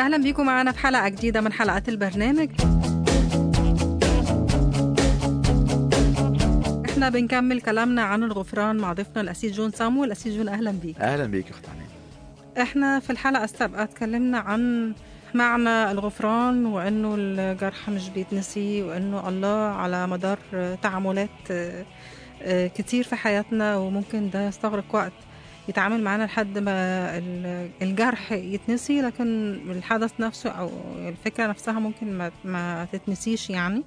أهلا بيكم معنا في حلقة جديدة من حلقات البرنامج احنا بنكمل كلامنا عن الغفران مع ضيفنا الأسيس جون سامويل الأسيس جون أهلا بيك اهلا بيك يا اخت عنان احنا في الحلقة السابقة اتكلمنا عن معنى الغفران وانه الجرح مش بيتنسي وانه الله على مدار تعاملات آه، آه، كتير في حياتنا وممكن ده يستغرق وقت يتعامل معانا لحد ما ال- الجرح يتنسي لكن الحدث نفسه او الفكرة نفسها ممكن ما, ما تتنسيش يعني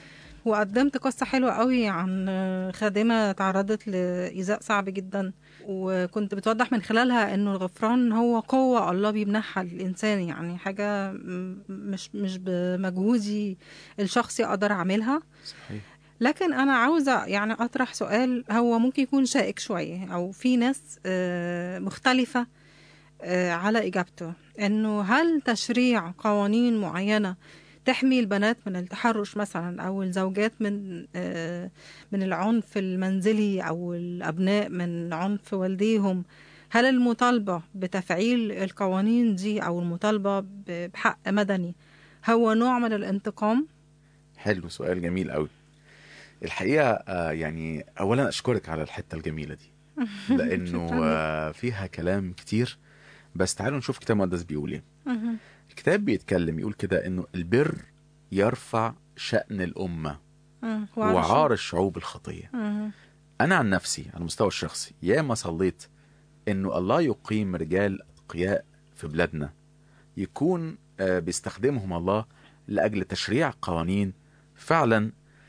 وقدمت قصة حلوة قوي عن خادمة تعرضت لإيذاء صعب جدا وكنت بتوضح من خلالها انه الغفران هو قوة الله بيمنحها للإنسان يعني حاجة م- مش مش بمجهودي الشخصي أقدر أعملها صحيح لكن أنا عاوزة يعني أطرح سؤال هو ممكن يكون شائك شوية أو في ناس آه، مختلفة آه، على إجابته إنه هل تشريع قوانين معينة تحمي البنات من التحرش مثلا أو الزوجات من آه، من العنف المنزلي أو الأبناء من عنف والديهم هل المطالبة بتفعيل القوانين دي أو المطالبة ب- بحق مدني هو نوع من الانتقام؟ حلو سؤال جميل قوي الحقيقه آه، يعني اولا اشكرك على الحته الجميله دي لانه شكراً. آه، فيها كلام كتير بس تعالوا نشوف كتاب مقدس بيقول ايه الكتاب بيتكلم يقول كده انه البر يرفع شأن الأمة مم. وعلى وعار الشعوب الخطية مم. أنا عن نفسي على المستوى الشخصي ياما صليت إنه الله يقيم رجال أتقياء في بلادنا يكون آه، بيستخدمهم الله لأجل تشريع قوانين فعلا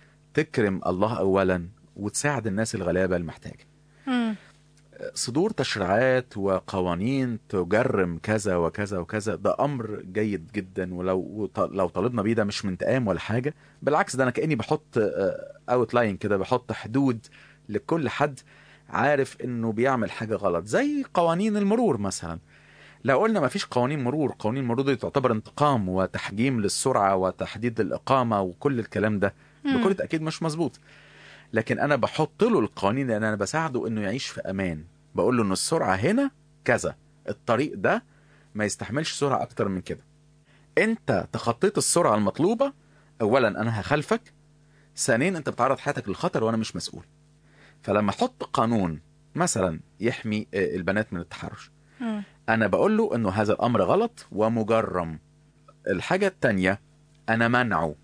تكرم الله أولا وتساعد الناس الغلابة المحتاجة مم. صدور تشريعات وقوانين تجرم كذا وكذا وكذا ده امر جيد جدا ولو لو طالبنا بيه ده مش من انتقام ولا حاجه بالعكس ده انا كاني بحط اوت لاين كده بحط حدود لكل حد عارف انه بيعمل حاجه غلط زي قوانين المرور مثلا لو قلنا ما فيش قوانين مرور قوانين المرور دي تعتبر انتقام وتحجيم للسرعه وتحديد الاقامه وكل الكلام ده مم. بكل تاكيد مش مظبوط لكن انا بحط له القوانين لان انا بساعده انه يعيش في امان بقول له ان السرعه هنا كذا الطريق ده ما يستحملش سرعه اكتر من كده انت تخطيت السرعه المطلوبه اولا انا هخالفك ثانيا انت بتعرض حياتك للخطر وانا مش مسؤول فلما احط قانون مثلا يحمي آه، البنات من التحرش مم. انا بقول له انه هذا الامر غلط ومجرم الحاجه التانية انا منعه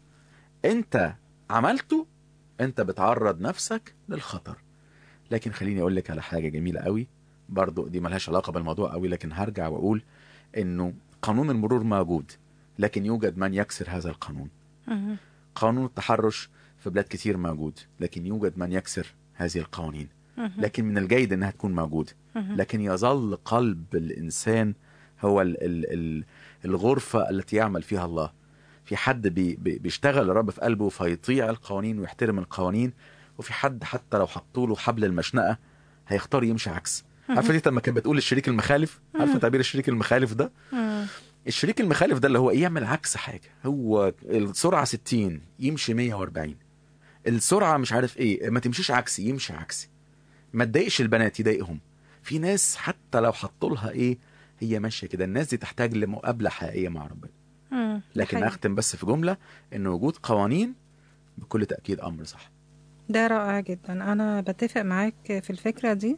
انت عملته انت بتعرض نفسك للخطر لكن خليني اقول لك على حاجه جميله قوي برضو دي ملهاش علاقه بالموضوع قوي لكن هرجع واقول انه قانون المرور موجود لكن يوجد من يكسر هذا القانون مم. قانون التحرش في بلاد كتير موجود لكن يوجد من يكسر هذه القوانين مم. لكن من الجيد انها تكون موجوده مم. لكن يظل قلب الانسان هو ال ال ال الغرفه التي يعمل فيها الله في حد بي بي بيشتغل الرب في قلبه فيطيع القوانين ويحترم القوانين وفي حد حتى لو حطوا له حبل المشنقه هيختار يمشي عكس عارفه دي لما كانت بتقول الشريك المخالف عارفه تعبير الشريك المخالف ده مم. الشريك المخالف ده اللي هو ايه يعمل عكس حاجه هو السرعه 60 يمشي 140 السرعه مش عارف ايه ما تمشيش عكسي يمشي عكسي ما تضايقش البنات يضايقهم في ناس حتى لو حطوا لها ايه هي ماشيه كده الناس دي تحتاج لمقابله حقيقيه مع ربنا مم. لكن حقيقي. اختم بس في جمله ان وجود قوانين بكل تاكيد امر صح ده رائع جدا انا بتفق معاك في الفكره دي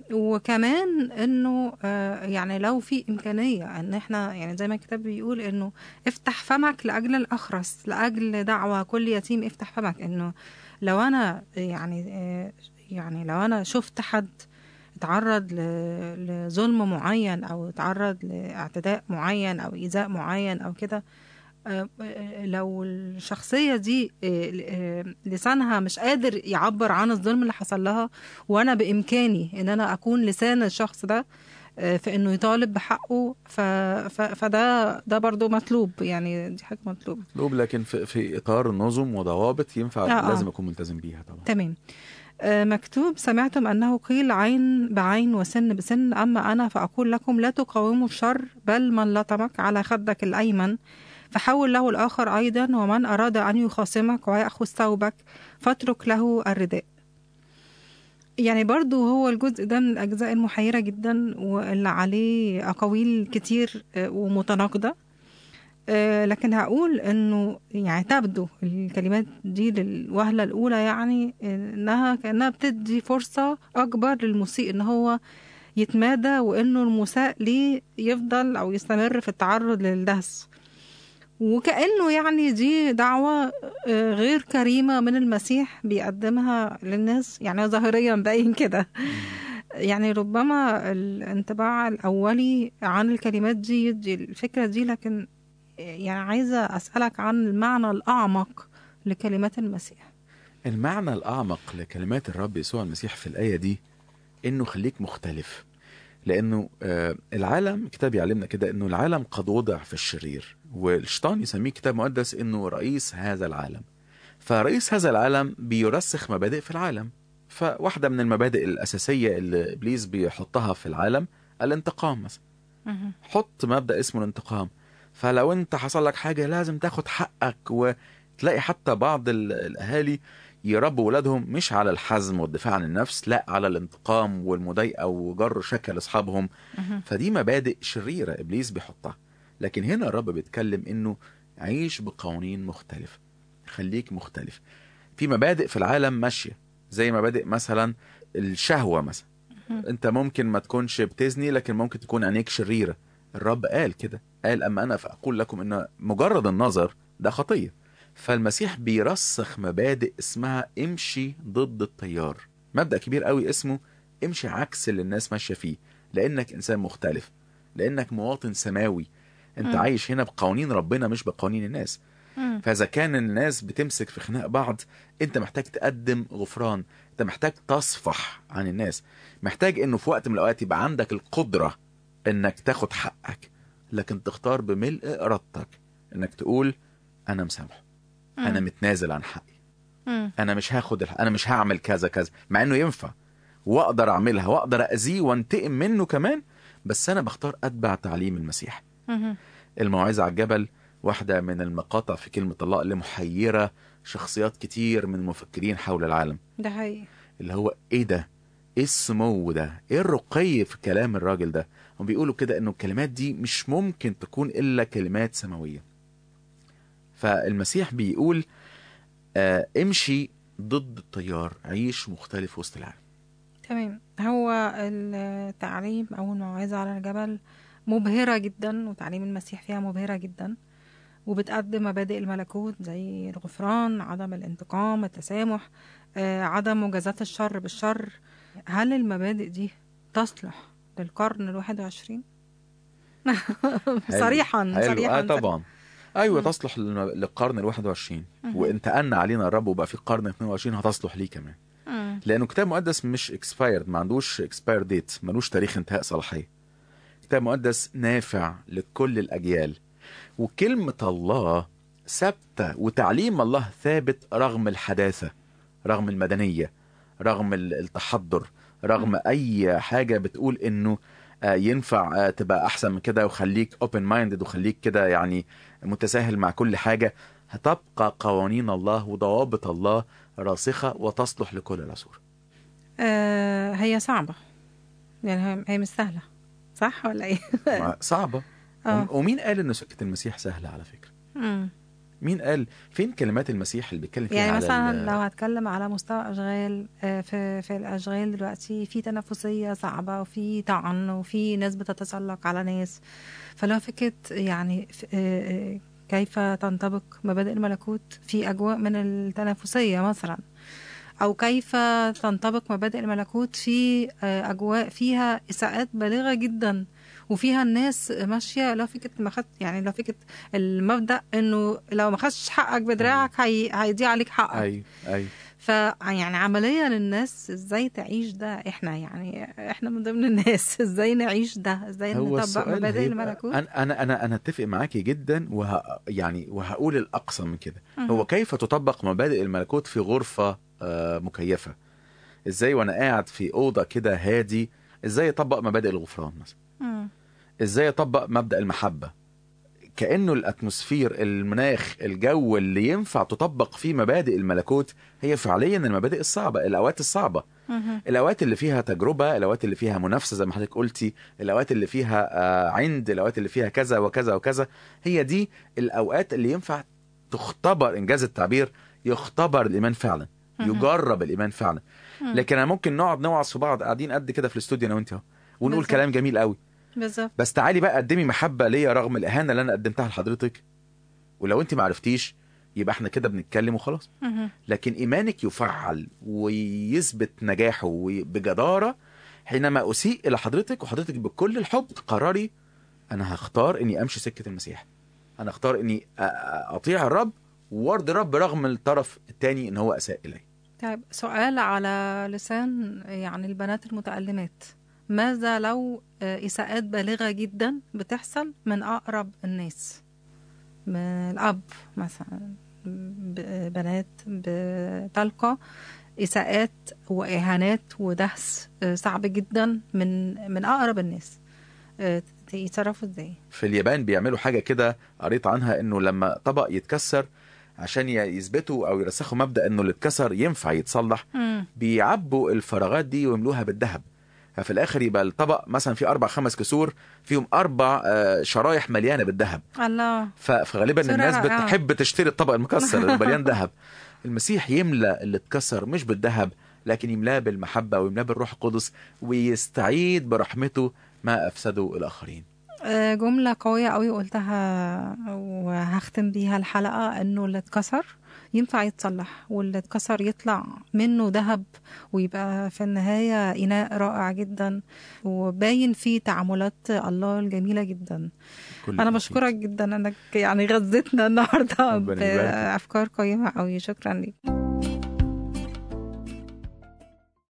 وكمان انه آه، يعني لو في امكانيه ان احنا يعني زي ما الكتاب بيقول انه افتح فمك لاجل الاخرس لاجل دعوه كل يتيم افتح فمك انه لو انا يعني آه، يعني لو انا شفت حد اتعرض ل- لظلم معين او اتعرض لاعتداء معين او ايذاء معين او كده آه، آه، لو الشخصية دي آه، آه، لسانها مش قادر يعبر عن الظلم اللي حصل لها وانا بامكاني ان انا اكون لسان الشخص ده آه، في انه يطالب بحقه ف... ف... فده ده برضو مطلوب يعني دي حاجة مطلوبة مطلوب لكن في, في اطار نظم وضوابط ينفع آه، آه. لازم اكون ملتزم بيها طبعا تمام آه، مكتوب سمعتم أنه قيل عين بعين وسن بسن أما أنا فأقول لكم لا تقاوموا الشر بل من لطمك على خدك الأيمن فحول له الآخر أيضا ومن أراد أن يخاصمك ويأخذ ثوبك فاترك له الرداء يعني برضو هو الجزء ده من الأجزاء المحيرة جدا واللي عليه أقاويل كتير آه، ومتناقضة آه، لكن هقول انه يعني تبدو الكلمات دي للوهله الاولى يعني انها كانها بتدي فرصه اكبر للمسيء ان هو يتمادى وانه المساء ليه يفضل او يستمر في التعرض للدهس وكانه يعني دي دعوه آه، غير كريمه من المسيح بيقدمها للناس يعني ظاهريا باين كده يعني ربما الانطباع الاولي عن الكلمات دي يدي الفكره دي لكن يعني عايزه اسالك عن المعنى الاعمق لكلمات المسيح المعنى الأعمق لكلمات الرب يسوع المسيح في الآية دي إنه خليك مختلف لأنه آه، العالم الكتاب يعلمنا كده إنه العالم قد وضع في الشرير والشيطان يسميه كتاب مقدس إنه رئيس هذا العالم فرئيس هذا العالم بيرسخ مبادئ في العالم فواحدة من المبادئ الأساسية اللي إبليس بيحطها في العالم الانتقام مثلا حط مبدأ اسمه الانتقام فلو انت حصل لك حاجة لازم تاخد حقك وتلاقي حتى بعض ال- الأهالي يربوا ولادهم مش على الحزم والدفاع عن النفس لا على الانتقام والمضايقة وجر شكل أصحابهم فدي مبادئ شريرة إبليس بيحطها لكن هنا الرب بيتكلم إنه عيش بقوانين مختلفة خليك مختلف في مبادئ في العالم ماشية زي مبادئ مثلا الشهوة مثلا انت ممكن ما تكونش بتزني لكن ممكن تكون عينيك شريرة الرب قال كده قال أما أنا فأقول لكم إن مجرد النظر ده خطية فالمسيح بيرسخ مبادئ اسمها امشي ضد التيار مبدأ كبير قوي اسمه امشي عكس اللي الناس ماشية فيه لأنك إنسان مختلف لأنك مواطن سماوي أنت مم. عايش هنا بقوانين ربنا مش بقوانين الناس مم. فإذا كان الناس بتمسك في خناق بعض أنت محتاج تقدم غفران أنت محتاج تصفح عن الناس محتاج إنه في وقت من الأوقات يبقى عندك القدرة إنك تاخد حقك لكن تختار بملء إرادتك إنك تقول أنا مسامح أنا متنازل عن حقي مم. أنا مش هاخد الح... أنا مش هعمل كذا كذا مع إنه ينفع وأقدر أعملها وأقدر أذيه وأنتقم منه كمان بس أنا بختار أتبع تعليم المسيح مم. الموعظة على الجبل واحدة من المقاطع في كلمة الله اللي محيرة شخصيات كتير من المفكرين حول العالم ده حقيقي اللي هو ايه ده ايه السمو ده ايه الرقي في كلام الراجل ده هم بيقولوا كده انه الكلمات دي مش ممكن تكون الا كلمات سماوية فالمسيح بيقول آه امشي ضد التيار عيش مختلف وسط العالم تمام هو التعليم او الموعظه على الجبل مبهره جدا وتعليم المسيح فيها مبهره جدا وبتقدم مبادئ الملكوت زي الغفران عدم الانتقام التسامح آه، عدم مجازاة الشر بالشر هل المبادئ دي تصلح للقرن الواحد وعشرين؟ صريحا حلو صريحا آه طبعا ايوه مم. تصلح للم- للقرن ال21 مهم. وانتقلنا علينا الرب وبقى في قرن 22 هتصلح ليه كمان مم. لانه كتاب مقدس مش اكسبايرد ما عندوش اكسباير ديت ملوش تاريخ انتهاء صلاحيه كتاب مقدس نافع لكل الاجيال وكلمه الله ثابته وتعليم الله ثابت رغم الحداثه رغم المدنيه رغم ال- التحضر رغم اي حاجه بتقول انه آه، ينفع آه، تبقى احسن من كده وخليك اوبن مايندد وخليك كده يعني متساهل مع كل حاجه هتبقى قوانين الله وضوابط الله راسخه وتصلح لكل العصور آه هي صعبة يعني هي- هي مش سهلة صح ولا ايه؟ ما- صعبه اه وم- ومين قال ان سكه المسيح سهله على فكره مم. مين قال فين كلمات المسيح اللي بيتكلم فيها يعني على مثلا ال- لو هتكلم على مستوى اشغال آه، في في الاشغال دلوقتي في تنافسيه صعبه وفي طعن وفي ناس بتتسلق على ناس فلو فكره يعني ف- آه، آه، كيف تنطبق مبادئ الملكوت في اجواء من التنافسيه مثلا او كيف تنطبق مبادئ الملكوت في آه، اجواء فيها اساءات بالغه جدا وفيها الناس ماشيه لو فكره ما خدت يعني لو فكره المبدا انه لو ما خدتش حقك بدراعك هي... هيضيع عليك حقك اي اي ف يعني عمليا الناس ازاي تعيش ده احنا يعني احنا من ضمن الناس ازاي نعيش ده ازاي هو نطبق السؤال مبادئ هيبقى- الملكوت انا انا انا انا اتفق معاكي جدا وه يعني وهقول الاقصى من كده مهم. هو كيف تطبق مبادئ الملكوت في غرفه آه، مكيفه ازاي وانا قاعد في اوضه كده هادي ازاي اطبق مبادئ الغفران مثلا مم. ازاي اطبق مبدا المحبه كانه الاتموسفير المناخ الجو اللي ينفع تطبق فيه مبادئ الملكوت هي فعليا المبادئ الصعبه الاوقات الصعبه مهم. الاوقات اللي فيها تجربه الاوقات اللي فيها منافسه زي ما حضرتك قلتي الاوقات اللي فيها آه، عند الاوقات اللي فيها كذا وكذا وكذا هي دي الاوقات اللي ينفع تختبر انجاز التعبير يختبر الايمان فعلا مهم. يجرب الايمان فعلا مم. لكن انا ممكن نقعد نوعظ في بعض قاعدين قد كده في الاستوديو انا وانت اهو ونقول بالظبط. كلام جميل قوي بالظبط بس تعالي بقى قدمي محبه ليا رغم الاهانه اللي انا قدمتها لحضرتك ولو انت ما عرفتيش يبقى احنا كده بنتكلم وخلاص مهم. لكن ايمانك يفعل ويثبت نجاحه بجداره حينما اسيء الى حضرتك وحضرتك بكل الحب تقرري انا هختار اني امشي سكه المسيح انا اختار اني أ- أ- اطيع الرب وارضي الرب رغم الطرف الثاني ان هو اساء الي طيب سؤال على لسان يعني البنات المتألمات ماذا لو آه، إساءات بالغة جدا بتحصل من أقرب الناس من الأب مثلا ب- بنات بتلقى إساءات وإهانات ودهس آه، صعب جدا من من أقرب الناس آه، يتصرفوا ازاي؟ في اليابان بيعملوا حاجه كده قريت عنها انه لما طبق يتكسر عشان ي- يثبتوا او يرسخوا مبدا انه اللي اتكسر ينفع يتصلح مم. بيعبوا الفراغات دي ويملوها بالذهب ففي الاخر يبقى الطبق مثلا فيه اربع خمس كسور فيهم اربع آه، شرايح مليانه بالذهب الله ف- فغالبا صورة الناس رائعة. بتحب تشتري الطبق المكسر اللي مليان ذهب المسيح يملى اللي اتكسر مش بالذهب لكن يملاه بالمحبه ويملاه بالروح القدس ويستعيد برحمته ما افسده الاخرين آه، جملة قوية قوي قلتها وهختم بيها الحلقة انه اللي اتكسر ينفع يتصلح واللي اتكسر يطلع منه ذهب ويبقى في النهاية إناء رائع جدا وباين فيه تعاملات الله الجميلة جدا كل أنا تأكيد. بشكرك جدا أنك يعني غذتنا النهاردة ربنا يبارك. بأفكار قيمة قوي شكرا لك